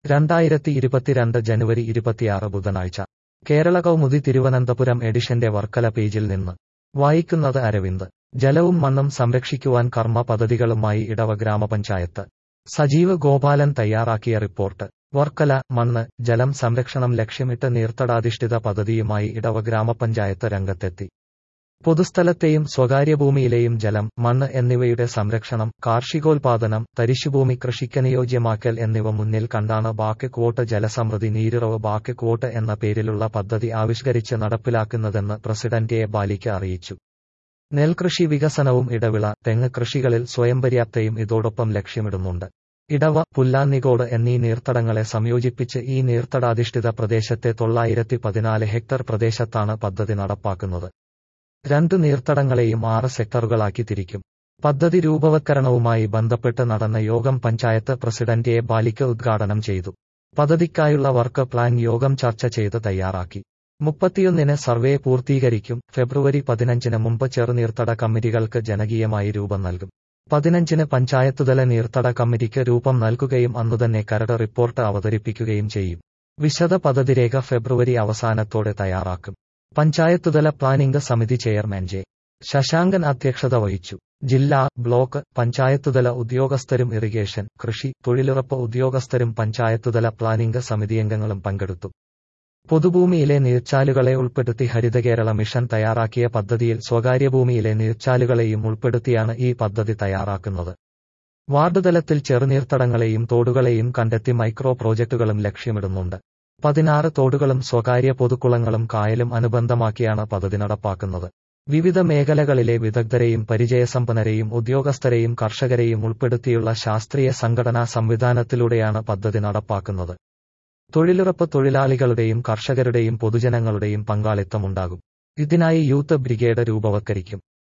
രണ്ടായിരത്തി ഇരുപത്തിരണ്ട് ജനുവരി ഇരുപത്തിയാറ് ബുധനാഴ്ച കേരള കൗമുദി തിരുവനന്തപുരം എഡിഷന്റെ വർക്കല പേജിൽ നിന്ന് വായിക്കുന്നത് അരവിന്ദ് ജലവും മണ്ണും സംരക്ഷിക്കുവാൻ കർമ്മ പദ്ധതികളുമായി ഇടവ ഗ്രാമപഞ്ചായത്ത് സജീവ് ഗോപാലൻ തയ്യാറാക്കിയ റിപ്പോർട്ട് വർക്കല മണ്ണ് ജലം സംരക്ഷണം ലക്ഷ്യമിട്ട് നീർത്തടാധിഷ്ഠിത പദ്ധതിയുമായി ഇടവ ഗ്രാമപഞ്ചായത്ത് രംഗത്തെത്തി പൊതുസ്ഥലത്തെയും സ്വകാര്യ ഭൂമിയിലെയും ജലം മണ്ണ് എന്നിവയുടെ സംരക്ഷണം കാർഷികോൽപാദനം തരിശുഭൂമി കൃഷിക്കനുയോജ്യമാക്കൽ എന്നിവ മുന്നിൽ കണ്ടാണ് ബാക്കക്വോട്ട് ജലസമൃദ്ധി നീരിറവ് ബാക്കക്വോട്ട് എന്ന പേരിലുള്ള പദ്ധതി ആവിഷ്കരിച്ച് നടപ്പിലാക്കുന്നതെന്ന് പ്രസിഡന്റ് എ ബാലിക്ക് അറിയിച്ചു നെൽകൃഷി വികസനവും ഇടവിള തെങ്ങ് കൃഷികളിൽ സ്വയംപര്യാപ്തയും ഇതോടൊപ്പം ലക്ഷ്യമിടുന്നുണ്ട് ഇടവ പുല്ലാന്നിക്കോട് എന്നീ നീർത്തടങ്ങളെ സംയോജിപ്പിച്ച് ഈ നീർത്തടാധിഷ്ഠിത പ്രദേശത്തെ തൊള്ളായിരത്തി പതിനാല് ഹെക്ടർ പ്രദേശത്താണ് പദ്ധതി നടപ്പാക്കുന്നത് രണ്ടു നീർത്തടങ്ങളെയും ആറ് സെക്ടറുകളാക്കി തിരിക്കും പദ്ധതി രൂപവത്കരണവുമായി ബന്ധപ്പെട്ട് നടന്ന യോഗം പഞ്ചായത്ത് പ്രസിഡന്റ് എ ബാലിക്ക് ഉദ്ഘാടനം ചെയ്തു പദ്ധതിക്കായുള്ള വർക്ക് പ്ലാൻ യോഗം ചർച്ച ചെയ്ത് തയ്യാറാക്കി മുപ്പത്തിയൊന്നിന് സർവേ പൂർത്തീകരിക്കും ഫെബ്രുവരി പതിനഞ്ചിന് മുമ്പ് ചെറുനീർത്തട കമ്മിറ്റികൾക്ക് ജനകീയമായി രൂപം നൽകും പതിനഞ്ചിന് പഞ്ചായത്തുതല നീർത്തട കമ്മിറ്റിക്ക് രൂപം നൽകുകയും അന്നുതന്നെ കരട് റിപ്പോർട്ട് അവതരിപ്പിക്കുകയും ചെയ്യും വിശദ പദ്ധതിരേഖ ഫെബ്രുവരി അവസാനത്തോടെ തയ്യാറാക്കും പഞ്ചായത്തുതല പ്ലാനിംഗ് സമിതി ചെയർമാൻ ജെ ശശാങ്കൻ അധ്യക്ഷത വഹിച്ചു ജില്ലാ ബ്ലോക്ക് പഞ്ചായത്തുതല ഉദ്യോഗസ്ഥരും ഇറിഗേഷൻ കൃഷി തൊഴിലുറപ്പ് ഉദ്യോഗസ്ഥരും പഞ്ചായത്തുതല പ്ലാനിംഗ് സമിതിയംഗങ്ങളും പങ്കെടുത്തു പൊതുഭൂമിയിലെ നീർച്ചാലുകളെ ഉൾപ്പെടുത്തി ഹരിതകേരള മിഷൻ തയ്യാറാക്കിയ പദ്ധതിയിൽ സ്വകാര്യ ഭൂമിയിലെ നീർച്ചാലുകളെയും ഉൾപ്പെടുത്തിയാണ് ഈ പദ്ധതി തയ്യാറാക്കുന്നത് വാർഡ് തലത്തിൽ ചെറുനീർത്തടങ്ങളെയും തോടുകളെയും കണ്ടെത്തി മൈക്രോ പ്രോജക്ടുകളും ലക്ഷ്യമിടുന്നുണ്ട് പതിനാറ് തോടുകളും സ്വകാര്യ പൊതുക്കുളങ്ങളും കായലും അനുബന്ധമാക്കിയാണ് പദ്ധതി നടപ്പാക്കുന്നത് വിവിധ മേഖലകളിലെ വിദഗ്ധരെയും പരിചയസമ്പന്നരെയും ഉദ്യോഗസ്ഥരെയും കർഷകരെയും ഉൾപ്പെടുത്തിയുള്ള ശാസ്ത്രീയ സംഘടനാ സംവിധാനത്തിലൂടെയാണ് പദ്ധതി നടപ്പാക്കുന്നത് തൊഴിലുറപ്പ് തൊഴിലാളികളുടെയും കർഷകരുടെയും പൊതുജനങ്ങളുടെയും പങ്കാളിത്തമുണ്ടാകും ഇതിനായി യൂത്ത് ബ്രിഗേഡ് രൂപവത്കരിക്കും